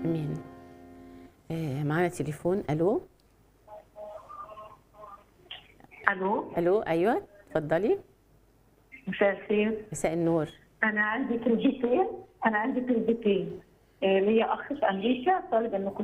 امين آه، معانا تليفون الو الو الو ايوه اتفضلي مساء الخير مساء النور انا عندي كلمتين انا عندي كلمتين آه، ليا اخ في امريكا طالب انكم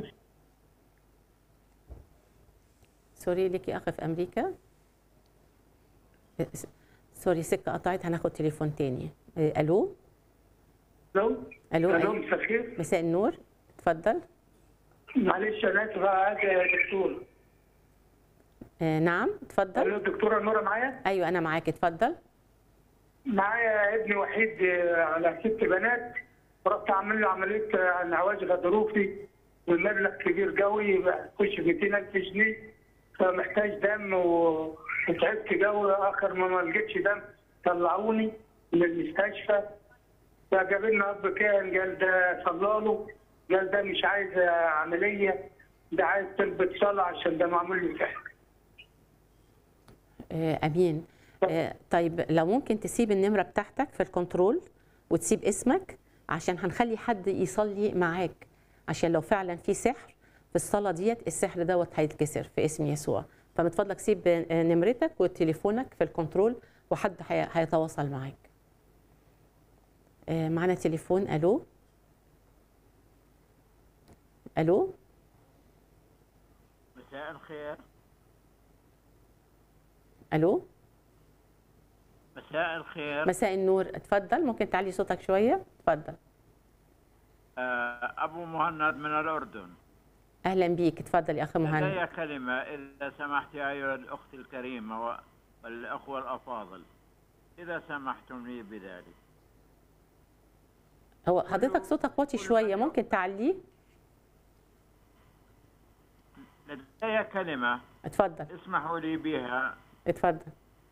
سوري ليكي اخ في امريكا آه، س- سوري سكه قطعت هناخد تليفون تاني آه، الو الو الو الو أيوة. مساء الخير مساء النور اتفضل معلش انا اسف عاد يا دكتور آه، نعم الو اتفضل الدكتوره نوره معايا ايوه انا معاك اتفضل معايا ابني وحيد آه، على ست بنات رحت اعمل له عمليه آه، انعواج غضروفي والمبلغ كبير قوي يخش في 200000 جنيه فمحتاج دم و- وتعبت قوي اخر ما ما لقيتش دم طلعوني من المستشفى فجاب لنا اب كان قال ده صلاله قال ده مش عايز عمليه ده عايز تلبس صلاه عشان ده معمول له سحر آه، امين آه، طيب لو ممكن تسيب النمره بتاعتك في الكنترول وتسيب اسمك عشان هنخلي حد يصلي معاك عشان لو فعلا في سحر في الصلاه ديت السحر دوت هيتكسر في اسم يسوع فمن فضلك سيب آه، نمرتك وتليفونك في الكنترول وحد هي- هيتواصل معاك آه، معانا تليفون الو الو مساء الخير الو مساء الخير مساء النور اتفضل ممكن تعلي صوتك شويه اتفضل آه، أبو مهند من الأردن اهلا بيك اتفضل يا اخي مهند لدي كلمة إذا سمحت يا أيها الأخت الكريمة و- والأخوة الأفاضل إذا سمحتم لي بذلك هو حضرتك صوتك واطي شويه ممكن تعليه لدي كلمة اتفضل اسمحوا لي بها اتفضل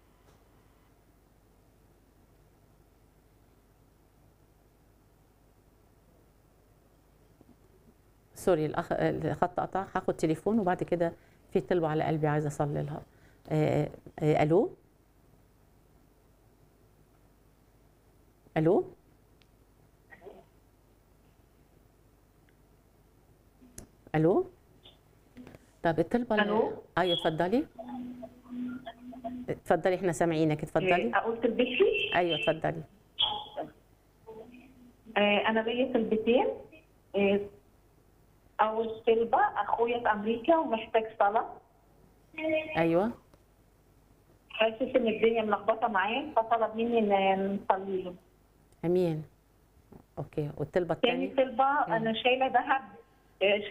سوري الاخ الخط قطع هاخد تليفون وبعد كده في طلبه على قلبي عايزه اصلي لها آه، آه، الو الو الو طب الطلبه اللي- ألو؟ ايوه اتفضلي اتفضلي احنا سامعينك اتفضلي آه، اقول كلمتي ايوه اتفضلي آه، انا ليا كلمتين آه، اول طلبه اخويا في امريكا ومحتاج صلاه ايوه حاسس ان الدنيا ملخبطه معاه فطلب مني ان نصلي له امين اوكي والطلبه تاني الثانيه طلبه انا شايله ذهب آه،